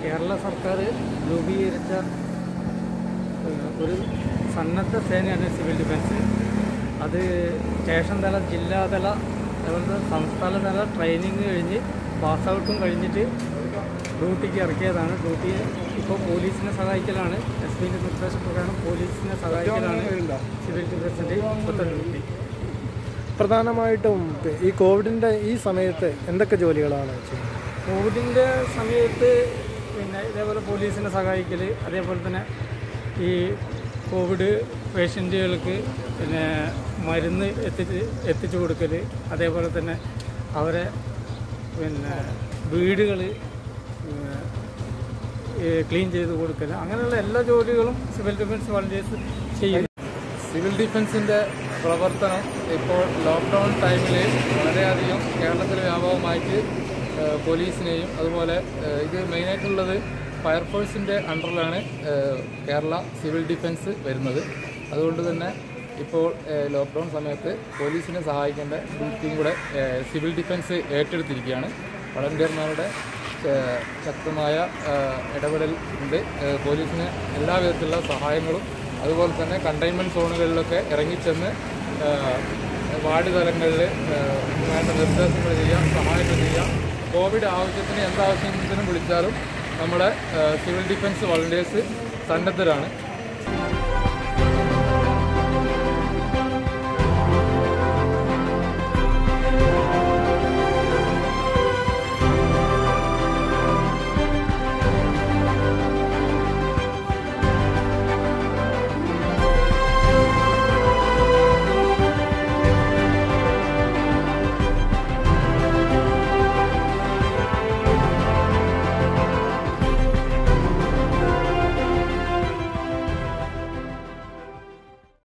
കേരള സർക്കാർ രൂപീകരിച്ച ഏഹ്, ഒരു സന്നദ്ധ സേനയാണ് സിവിൽ ഡിഫൻസ് അത് സ്റ്റേഷൻ തല ജില്ലാതല അതുപോലെ സംസ്ഥാന തല ട്രെയിനിങ് കഴിഞ്ഞ് പാസ് ഔട്ടും കഴിഞ്ഞിട്ട് ഡ്യൂട്ടിക്ക് ഇറക്കിയതാണ് ഡ്യൂട്ടി ഇപ്പോൾ പോലീസിനെ സഹായിക്കലാണ് എസ് പിൻ്റെ നിർദ്ദേശപ്രകാരം പോലീസിനെ സഹായിക്കലാണ് സിവിൽ ഡിഫൻസിൻ്റെ ഇപ്പോഴത്തെ ഡ്യൂട്ടി പ്രധാനമായിട്ടും ഈ കോവിഡിൻ്റെ ഈ സമയത്ത് എന്തൊക്കെ ജോലികളാണ് ചെയ്യുന്നത് കോവിഡിൻ്റെ സമയത്ത് പിന്നെ ഇതേപോലെ പോലീസിനെ സഹായിക്കൽ അതേപോലെ തന്നെ ഈ കോവിഡ് പേഷ്യൻറ്റുകൾക്ക് പിന്നെ മരുന്ന് എത്തിച്ച് എത്തിച്ചു കൊടുക്കൽ അതേപോലെ തന്നെ അവരെ പിന്നെ വീടുകൾ ക്ലീൻ ചെയ്ത് കൊടുക്കൽ അങ്ങനെയുള്ള എല്ലാ ജോലികളും സിവിൽ ഡിഫൻസ് വളണ്ടിയേഴ്സ് ചെയ്യും സിവിൽ ഡിഫൻസിൻ്റെ പ്രവർത്തനം ഇപ്പോൾ ലോക്ക്ഡൗൺ ടൈമിൽ വളരെയധികം കേരളത്തിൽ വ്യാപകമായിട്ട് ഏഹ്, പോലീസിനെയും അതുപോലെ ഏഹ്, ഇത് മെയിനായിട്ടുള്ളത് ഫയർഫോഴ്സിൻ്റെ അണ്ടറിലാണ് ഏഹ്, കേരള സിവിൽ ഡിഫൻസ് വരുന്നത് അതുകൊണ്ട് തന്നെ ഇപ്പോൾ ഏഹ്, ലോക്ക്ഡൗൺ സമയത്ത് പോലീസിനെ സഹായിക്കേണ്ട ഡ്യൂട്ടിയും കൂടെ ഏഹ്, സിവിൽ ഡിഫൻസ് ഏറ്റെടുത്തിരിക്കുകയാണ് വളണ്ടിയർമാരുടെ ഏഹ്, ശക്തമായ ഏഹ്, ഇടപെടൽ ഉണ്ട് ഏഹ്, പോലീസിന് എല്ലാവിധത്തിലുള്ള സഹായങ്ങളും അതുപോലെ തന്നെ കണ്ടെയ്ൻമെൻറ്റ് സോണുകളിലൊക്കെ ഇറങ്ങിച്ചെന്ന് ഏഹ്, വാർഡ് തലങ്ങളിൽ ഏഹ്, വേണ്ട നിർദ്ദേശങ്ങൾ ചെയ്യാം സഹായങ്ങൾ ചെയ്യാം കോവിഡ് ആവശ്യത്തിന് എന്താവശ്യത്തിനും വിളിച്ചാലും നമ്മുടെ ഏഹ്, സിവിൽ ഡിഫൻസ് വളണ്ടിയേഴ്സ് സന്നദ്ധരാണ്